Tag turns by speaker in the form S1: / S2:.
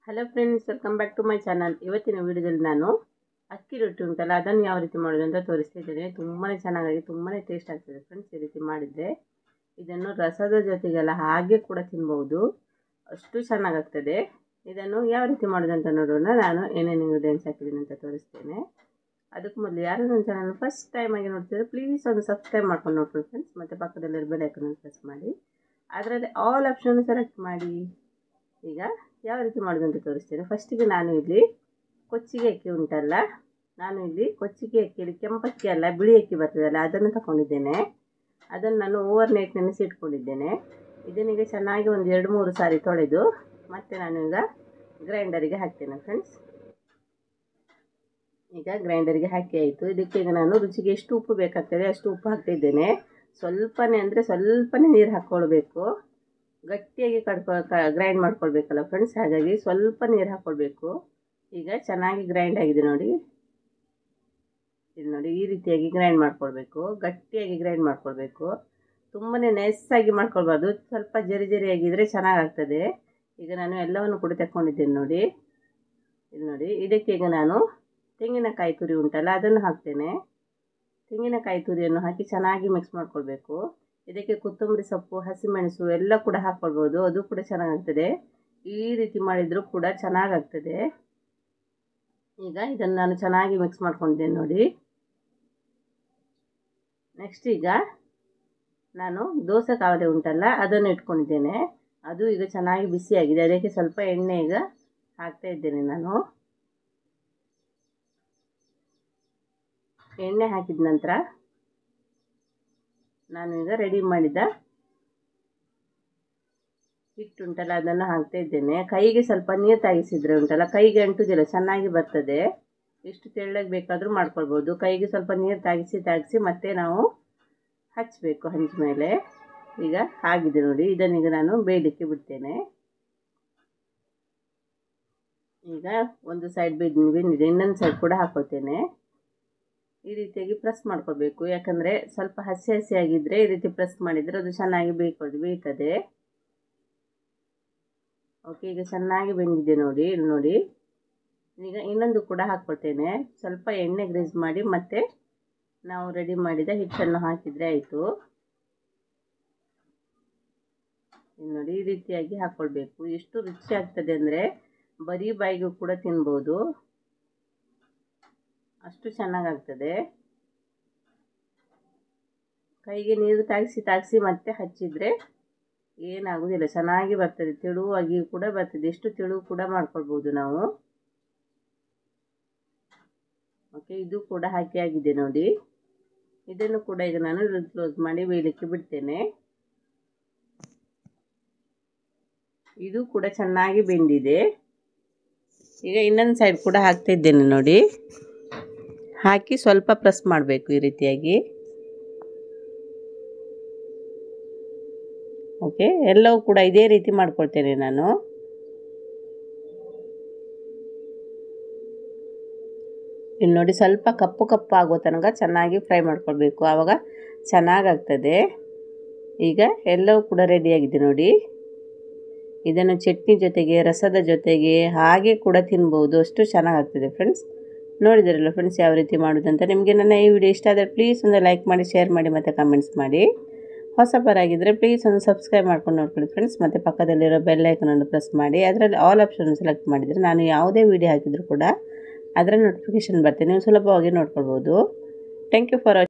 S1: hello friends welcome back to my channel ಇವತ್ತಿನ ವಿಡಿಯೋದಲ್ಲಿ ನಾನು ಅಕ್ಕಿ ರೊಟ್ಟಿ ಉಂಟಲ್ಲ ಅದನ್ನು ಯಾವ ರೀತಿ ಮಾಡೋದು ಅಂತ ತೋರಿಸ್ತಾ ಇದ್ದೇನೆ ತುಂಬಾ ಚೆನ್ನಾಗಾಗಿ ತುಂಬಾ ಟೇಸ್ಟ್ ಆಗ್ತದೆ ಫ್ರೆಂಡ್ಸ್ ಈ ರೀತಿ ಮಾಡಿದರೆ ಇದನ್ನು ರಸದ ಜೊತೆಗೆಲ್ಲ ಹಾಗೆ ಕೂಡ ತಿನ್ಬೋದು ಅಷ್ಟು ಚೆನ್ನಾಗಾಗ್ತದೆ ಇದನ್ನು ಯಾವ ರೀತಿ ಮಾಡೋದು ಅಂತ ನೋಡೋಣ ನಾನು ಏನೇನು ಇಂಗ್ರೀಡಿಯೆಂಟ್ಸ್ ಹಾಕಿದ್ದೀನಿ ಅಂತ ತೋರಿಸ್ತೇನೆ ಅದಕ್ಕೆ ಮೊದಲು ಯಾರು ನನ್ನ ಚಾನಲ್ ಫಸ್ಟ್ ಟೈಮ್ ಆಗಿ ನೋಡ್ತಿದ್ರೆ ಪ್ಲೀಸ್ ಒಂದು ಸಬ್ಸ್ಕ್ರೈಬ್ ಮಾಡ್ಕೊಂಡು ನೋಡ್ಕೊಳ್ಳಿ ಫ್ರೆಂಡ್ಸ್ ಮತ್ತು ಪಕ್ಕದಲ್ಲಿ ಬೆಲ್ ಐಕನ್ ಪ್ರೆಸ್ ಮಾಡಿ ಅದರಲ್ಲಿ ಆಲ್ ಆಪ್ಷನ್ ಸೆಲೆಕ್ಟ್ ಮಾಡಿ ಈಗ ಯಾವ ರೀತಿ ಮಾಡೋದು ಅಂತ ತೋರಿಸ್ತೇನೆ ಫಸ್ಟಿಗೆ ನಾನು ಇಲ್ಲಿ ಕೊಚ್ಚಿಗೆ ಅಕ್ಕಿ ಉಂಟಲ್ಲ ನಾನು ಇಲ್ಲಿ ಕೊಚ್ಚಿಗೆ ಅಕ್ಕಿಯಲ್ಲಿ ಕೆಂಪಕ್ಕಿ ಅಲ್ಲ ಬಿಳಿ ಅಕ್ಕಿ ಬರ್ತದಲ್ಲ ಅದನ್ನು ತಗೊಂಡಿದ್ದೇನೆ ಅದನ್ನು ನಾನು ಓವರ್ ನೈಟ್ ನೆನೆಸಿ ಇಟ್ಕೊಂಡಿದ್ದೇನೆ ಇದನ್ನೀಗ ಚೆನ್ನಾಗಿ ಒಂದು ಎರಡು ಮೂರು ಸಾರಿ ತೊಳೆದು ಮತ್ತು ನಾನು ಈಗ ಗ್ರೈಂಡರಿಗೆ ಹಾಕ್ತೇನೆ ಫ್ರೆಂಡ್ಸ್ ಈಗ ಗ್ರೈಂಡರಿಗೆ ಹಾಕಿ ಆಯಿತು ಇದಕ್ಕೆ ಈಗ ನಾನು ರುಚಿಗೆ ಎಷ್ಟು ಉಪ್ಪು ಬೇಕಾಗ್ತದೆ ಅಷ್ಟು ಉಪ್ಪು ಹಾಕ್ತಿದ್ದೇನೆ ಸ್ವಲ್ಪನೇ ಅಂದರೆ ಸ್ವಲ್ಪನೇ ನೀರು ಹಾಕ್ಕೊಳ್ಬೇಕು ಗಟ್ಟಿಯಾಗಿ ಕಡ್ಕೊ ಗ್ರೈಂಡ್ ಮಾಡ್ಕೊಳ್ಬೇಕಲ್ಲ ಫ್ರೆಂಡ್ಸ್ ಹಾಗಾಗಿ ಸ್ವಲ್ಪ ನೀರು ಹಾಕ್ಕೊಳ್ಬೇಕು ಈಗ ಚೆನ್ನಾಗಿ ಗ್ರೈಂಡ್ ಆಗಿದೆ ನೋಡಿ ಇದು ನೋಡಿ ಈ ರೀತಿಯಾಗಿ ಗ್ರೈಂಡ್ ಮಾಡ್ಕೊಳ್ಬೇಕು ಗಟ್ಟಿಯಾಗಿ ಗ್ರೈಂಡ್ ಮಾಡ್ಕೊಳ್ಬೇಕು ತುಂಬಾ ನೈಸಾಗಿ ಮಾಡ್ಕೊಳ್ಬಾರ್ದು ಸ್ವಲ್ಪ ಜರಿ ಜರಿಯಾಗಿದ್ದರೆ ಚೆನ್ನಾಗಾಗ್ತದೆ ಈಗ ನಾನು ಎಲ್ಲವನ್ನು ಕೂಡ ತಗೊಂಡಿದ್ದೇನೆ ನೋಡಿ ಇದು ನೋಡಿ ಇದಕ್ಕೆ ಈಗ ನಾನು ತೆಂಗಿನಕಾಯಿ ತುರಿ ಉಂಟಲ್ಲ ಅದನ್ನು ಹಾಕ್ತೇನೆ ತೆಂಗಿನಕಾಯಿ ತುರಿಯನ್ನು ಹಾಕಿ ಚೆನ್ನಾಗಿ ಮಿಕ್ಸ್ ಮಾಡ್ಕೊಳ್ಬೇಕು ಇದಕ್ಕೆ ಕೊತ್ತಂಬರಿ ಸೊಪ್ಪು ಹಸಿಮೆಣಸು ಎಲ್ಲ ಕೂಡ ಹಾಕ್ಕೊಳ್ಬೋದು ಅದು ಕೂಡ ಚೆನ್ನಾಗಾಗ್ತದೆ ಈ ರೀತಿ ಮಾಡಿದರೂ ಕೂಡ ಚೆನ್ನಾಗಾಗ್ತದೆ ಈಗ ಇದನ್ನು ನಾನು ಚೆನ್ನಾಗಿ ಮಿಕ್ಸ್ ಮಾಡ್ಕೊಂಡಿದ್ದೇನೆ ನೋಡಿ ನೆಕ್ಸ್ಟ್ ಈಗ ನಾನು ದೋಸೆ ಕಾವಲೆ ಉಂಟಲ್ಲ ಅದನ್ನು ಇಟ್ಕೊಂಡಿದ್ದೇನೆ ಅದು ಈಗ ಚೆನ್ನಾಗಿ ಬಿಸಿಯಾಗಿದೆ ಅದಕ್ಕೆ ಸ್ವಲ್ಪ ಎಣ್ಣೆ ಈಗ ಹಾಕ್ತಾ ಇದ್ದೇನೆ ನಾನು ಎಣ್ಣೆ ಹಾಕಿದ ನಂತರ ನಾನು ಈಗ ರೆಡಿ ಮಾಡಿದ ಹಿಟ್ಟುಂಟಲ್ಲ ಅದನ್ನು ಹಾಕ್ತಾ ಇದ್ದೇನೆ ಕೈಗೆ ಸ್ವಲ್ಪ ನೀರು ತಾಗಿಸಿದ್ರೆ ಉಂಟಲ್ಲ ಕೈಗೆ ಅಂಟುದಿಲ್ಲ ಚೆನ್ನಾಗಿ ಬರ್ತದೆ ಎಷ್ಟು ತೆಳ್ಳಗೆ ಬೇಕಾದರೂ ಮಾಡ್ಕೊಳ್ಬೋದು ಕೈಗೆ ಸ್ವಲ್ಪ ನೀರು ತಾಗಿಸಿ ತಾಗಿಸಿ ಮತ್ತೆ ನಾವು ಹಚ್ಚಬೇಕು ಹಂಚ ಮೇಲೆ ಈಗ ಆಗಿದೆ ನೋಡಿ ಇದನ್ನೀಗ ನಾನು ಬೇಯಲಿಕ್ಕೆ ಬಿಡ್ತೇನೆ ಈಗ ಒಂದು ಸೈಡ್ ಬೆಂದು ಬೆಂದಿದೆ ಇನ್ನೊಂದು ಸೈಡ್ ಕೂಡ ಹಾಕೋತೇನೆ ಈ ರೀತಿಯಾಗಿ ಪ್ರೆಸ್ ಮಾಡ್ಕೊಳ್ಬೇಕು ಯಾಕಂದರೆ ಸ್ವಲ್ಪ ಹಸಿ ಹಸಿಯಾಗಿದ್ದರೆ ಈ ರೀತಿ ಪ್ರೆಸ್ ಮಾಡಿದರೆ ಅದು ಚೆನ್ನಾಗಿ ಬೇಯ್ಕೊಳ್ಳಿ ಬೇಯ್ತದೆ ಓಕೆ ಈಗ ಚೆನ್ನಾಗಿ ಬೆಂದಿದೆ ನೋಡಿ ಇಲ್ಲಿ ನೋಡಿ ಈಗ ಇನ್ನೊಂದು ಕೂಡ ಹಾಕ್ಕೊಳ್ತೇನೆ ಸ್ವಲ್ಪ ಎಣ್ಣೆ ಗ್ರೀಸ್ ಮಾಡಿ ಮತ್ತೆ ನಾವು ರೆಡಿ ಮಾಡಿದ ಹಿಟ್ಟನ್ನು ಹಾಕಿದರೆ ಆಯಿತು ನೋಡಿ ಈ ರೀತಿಯಾಗಿ ಹಾಕ್ಕೊಳ್ಬೇಕು ಎಷ್ಟು ರುಚಿ ಆಗ್ತದೆ ಅಂದರೆ ಬರೀ ಬಾಯಿಗೂ ಕೂಡ ತಿನ್ಬೋದು ಅಷ್ಟು ಚೆನ್ನಾಗಾಗ್ತದೆ ಕೈಗೆ ನೀರು ತಾಗಿಸಿ ತಾಗಿಸಿ ಮತ್ತೆ ಹಚ್ಚಿದರೆ ಏನಾಗೋದಿಲ್ಲ ಚೆನ್ನಾಗಿ ಬರ್ತದೆ ತೆಳುವಾಗಿ ಕೂಡ ಬರ್ತದೆ ಎಷ್ಟು ತೆಳು ಕೂಡ ಮಾಡ್ಕೊಳ್ಬೋದು ನಾವು ಓಕೆ ಇದು ಕೂಡ ಹಾಕಿ ಆಗಿದೆ ನೋಡಿ ಇದನ್ನು ಕೂಡ ಈಗ ನಾನು ಕ್ಲೋಸ್ ಮಾಡಿ ಬೇಯಲಿಕ್ಕೆ ಬಿಡ್ತೇನೆ ಇದು ಕೂಡ ಚೆನ್ನಾಗಿ ಬೆಂದಿದೆ ಈಗ ಇನ್ನೊಂದು ಸೈಡ್ ಕೂಡ ಹಾಕ್ತಾ ಇದ್ದೇನೆ ನೋಡಿ ಹಾಕಿ ಸ್ವಲ್ಪ ಪ್ರೆಸ್ ಮಾಡಬೇಕು ಈ ರೀತಿಯಾಗಿ ಓಕೆ ಎಲ್ಲವೂ ಕೂಡ ಇದೇ ರೀತಿ ಮಾಡ್ಕೊಳ್ತೇನೆ ನಾನು ಇಲ್ಲಿ ನೋಡಿ ಸ್ವಲ್ಪ ಕಪ್ಪು ಕಪ್ಪು ಆಗೋ ತನಕ ಚೆನ್ನಾಗಿ ಫ್ರೈ ಮಾಡ್ಕೊಳ್ಬೇಕು ಆವಾಗ ಚೆನ್ನಾಗಾಗ್ತದೆ ಈಗ ಎಲ್ಲವೂ ಕೂಡ ರೆಡಿಯಾಗಿದೆ ನೋಡಿ ಇದನ್ನು ಚಟ್ನಿ ಜೊತೆಗೆ ರಸದ ಜೊತೆಗೆ ಹಾಗೆ ಕೂಡ ತಿನ್ಬೋದು ಅಷ್ಟು ಚೆನ್ನಾಗಾಗ್ತದೆ ಫ್ರೆಂಡ್ಸ್ ನೋಡಿದಿರಲ್ಲ ಫ್ರೆಂಡ್ಸ್ ಯಾವ ರೀತಿ ಮಾಡೋದಂತ ನಿಮಗೆ ನನ್ನ ಈ ವಿಡಿಯೋ ಇಷ್ಟ ಆದರೆ ಪ್ಲೀಸ್ ಒಂದು ಲೈಕ್ ಮಾಡಿ ಶೇರ್ ಮಾಡಿ ಮತ್ತು ಕಮೆಂಟ್ಸ್ ಮಾಡಿ ಹೊಸಬರಾಗಿದ್ದರೆ ಪ್ಲೀಸ್ ಒಂದು ಸಬ್ಸ್ಕ್ರೈಬ್ ಮಾಡ್ಕೊಂಡು ನೋಡ್ಕೊಳ್ಳಿ ಫ್ರೆಂಡ್ಸ್ ಮತ್ತು ಪಕ್ಕದಲ್ಲಿರೋ ಬೆಲ್ ಐಕನನ್ನು ಪ್ರೆಸ್ ಮಾಡಿ ಅದರಲ್ಲಿ ಆಲ್ ಆಪ್ಷನ್ ಸೆಲೆಕ್ಟ್ ಮಾಡಿದರೆ ನಾನು ಯಾವುದೇ ವಿಡಿಯೋ ಹಾಕಿದರೂ ಕೂಡ ಅದರ ನೋಟಿಫಿಕೇಷನ್ ಬರ್ತದೆ ನೀವು ಸುಲಭವಾಗಿ ನೋಡ್ಕೊಳ್ಬೋದು ಥ್ಯಾಂಕ್ ಯು ಫಾರ್